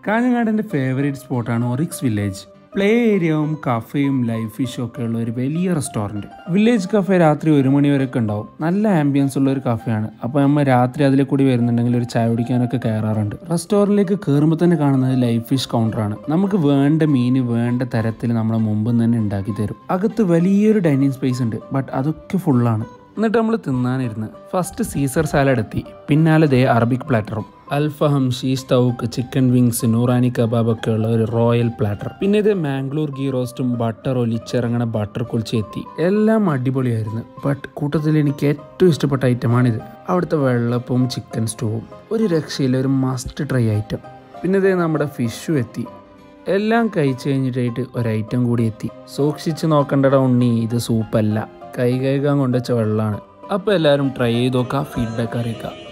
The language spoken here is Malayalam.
കാഞ്ഞങ്ങാടിൻ്റെ ഫേവറേറ്റ് സ്പോട്ടാണ് ഒറിക്സ് വില്ലേജ് പ്ലേ ഏരിയയും കഫേയും ലൈഫ് ഫിഷും ഒക്കെ ഉള്ള ഒരു വലിയ റെസ്റ്റോറൻറ്റ് വില്ലേജ് കഫേ രാത്രി ഒരു മണി വരെയൊക്കെ ഉണ്ടാവും നല്ല ആംബിയൻസ് ഉള്ള ഒരു കഫേയാണ് അപ്പോൾ നമ്മൾ രാത്രി അതിലെ കൂടി വരുന്നുണ്ടെങ്കിൽ ഒരു ചായ കുടിക്കാനൊക്കെ കയറാറുണ്ട് റെസ്റ്റോറൻറ്റിലേക്ക് കയറുമ്പോൾ തന്നെ കാണുന്നത് ലൈഫ് ഫിഷ് കൗണ്ടറാണ് നമുക്ക് വേണ്ട മീൻ വേണ്ട തരത്തിൽ നമ്മളെ മുമ്പ് തന്നെ ഉണ്ടാക്കി തരും അകത്ത് വലിയൊരു ഡൈനിങ് സ്പേസ് ഉണ്ട് ബട്ട് അതൊക്കെ ഫുള്ളാണ് എന്നിട്ട് നമ്മൾ തിന്നാനിരുന്ന് ഫസ്റ്റ് സീസർ സാലഡ് എത്തി പിന്നാലെ ദേ അറബിക് പ്ലാറ്ററും അൽഫഹം ഷീസ് തൗക്ക് ചിക്കൻ വിങ്സ് നൂറാനി കബാബ് ഒക്കെ ഉള്ള ഒരു റോയൽ പ്ലാറ്റർ പിന്നെ ഇത് മാംഗ്ലൂർ ഗീ റോസ്റ്റും ബട്ടർ ഒലിച്ചിറങ്ങണ ബട്ടർ കുളിച്ച് എത്തി എല്ലാം അടിപൊളിയായിരുന്നു ബട്ട് കൂട്ടത്തിൽ എനിക്ക് ഏറ്റവും ഇഷ്ടപ്പെട്ട ഐറ്റമാണിത് അവിടുത്തെ വെള്ളപ്പവും ചിക്കൻ സ്റ്റൂവും ഒരു രക്ഷയില്ല ഒരു മസ്റ്റ് ട്രൈ ഐറ്റം പിന്നെ ഇതേ നമ്മുടെ ഫിഷും എത്തി എല്ലാം കഴിച്ചു കഴിഞ്ഞിട്ടായിട്ട് ഒരു ഐറ്റം കൂടി എത്തി സൂക്ഷിച്ച് നോക്കണ്ടട ഉണ്ണി ഇത് സൂപ്പല്ല കൈ കഴുകാൻ കൊണ്ടുവച്ച വെള്ളമാണ് അപ്പോൾ എല്ലാവരും ട്രൈ ചെയ്ത് നോക്കുക ഫീഡ്ബാക്ക് അറിയിക്കുക